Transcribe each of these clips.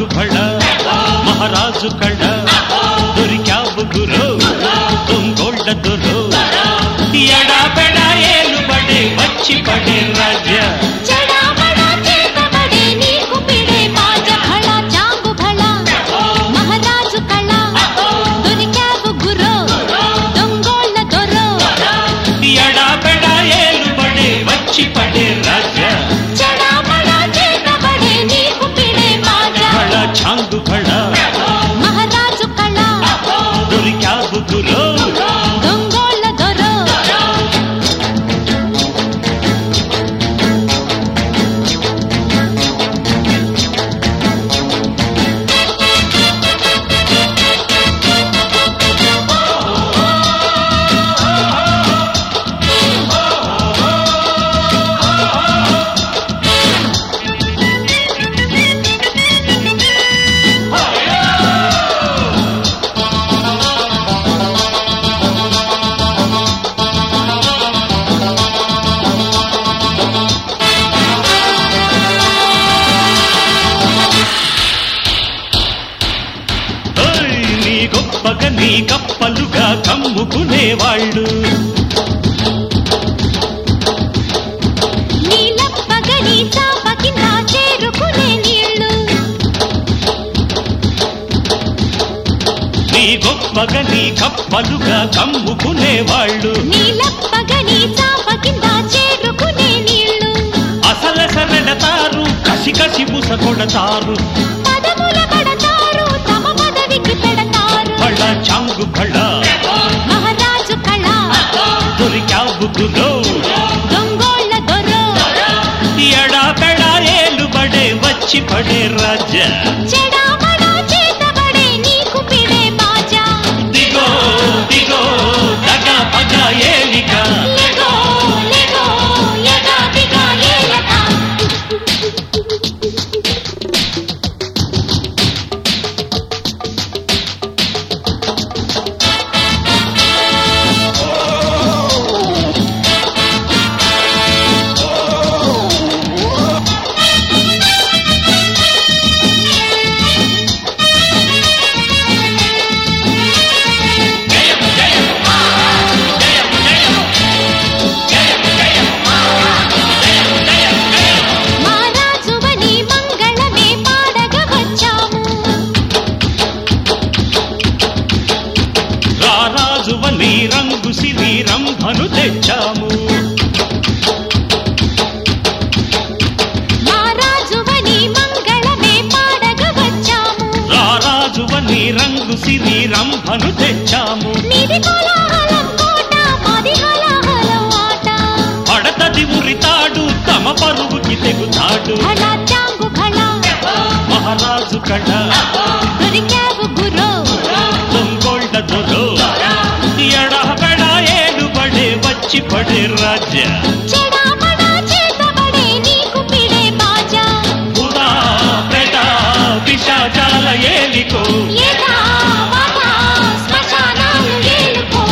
చాంగు బళ మహారాజు కళ్ళ దొరికావు గురు దొంగోళ్ళ దొరు ఎడా పెడ ఏలు పడే వచ్చి పడే రాజా చెడామడా చేతబడే నీకు పిడే బాజ భళ చాంగు భళ మహారాజు కళ దొరికావు గురు దొంగోళ్ళ దొరు ఎడా పెడ ఏలు పడే వచ్చి పడే రాజా చెడామడా చేతబడే నీకు పిడే బాజ బళ చాంగు బళ మహారాజు కళ దొరికావు గురు దొంగోళ్ళ దొరు ఓయ్, నీ గొప్పగా నీ కప్పలుగా కమ్ముకునేవాళ్ళు నీలప్పగని చాప కింద చేరుకునే నీళ్ళు నీ గొప్పగా నీ కప్పలుగా కమ్ముకునేవాళ్ళు నీలప్పగని చాప కింద చేరుకునే నీళ్ళు అసలసరెడతారు కసి కసి బుస కొడతారు పదముల పడతారు తమ పదవికి పెడతారు బళ్ళ చాంగు బళ్ళ మహారాజు కళ దొరికావు గురు దొంగోళ్ళ దొరు ఎడా పెడా ఏలు పడే వచ్చి పడే రాజా చెడామడా చేతబడే నీకు పిడే బాజా దిగో దిగో దగ పగ ఏలిక లెగో లెగో యగాదిగా ఏలక మహారాజువని మంగళమే పాడగ వచ్చాము రారాజువని రంగు సిరి రంభను తెచ్చాము మహారాజువని మంగళమే పాడగ వచ్చాము రారాజువని రంగు సిరి రంభను తెచ్చాము నీది కోలాహలం కోట మాది హలాహలం ఆట పడతది ఉరితాడు తమ పరుగుకి తెగుతాడు భళ చాంగు భళ మహారాజు కళ దొరికావు గురు దొంగోళ్ళ దొరు ఎడబెడ ఏడు పడే వచ్చి పడే రాజ్య చెడామడా చేతబడే నీకు పిడే బాజా ఉదా పెట పిశాచాల ఏలికో ఏదా వాదా శ్మశానాలు ఏలుకో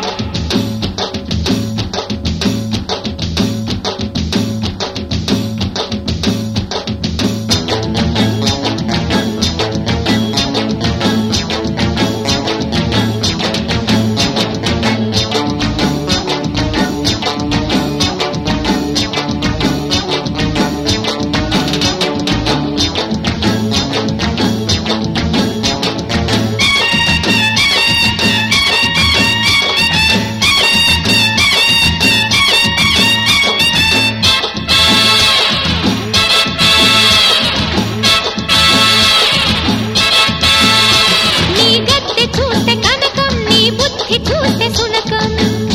నీ గద్దె చూస్తే కనకం నీ బుద్ధి చూస్తే సునకం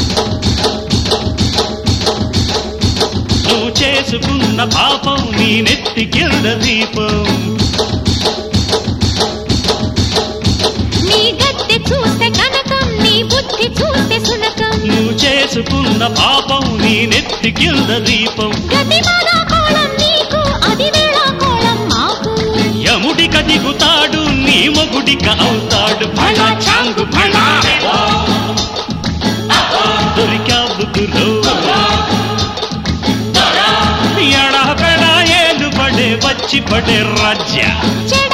నువ్వు చేసుకున్న పాపం నీ నెత్తి కింద దీపం నీ గద్దె చూస్తే కనకం నీ బుద్ధి చూస్తే సునకం నువ్వు చేసుకున్న పాపం నీ నెత్తి కింద దీపం గతి మాల కోళం నీకు అది వేళ కోళం మాకు యముడిక దిగుతాడు నీ మొగుడిక అవుతాడు భళ చాంగు భళ దొరికావు గురు ఎడబెడ ఏలు పడే వచ్చి పడే రాజ్య చెడ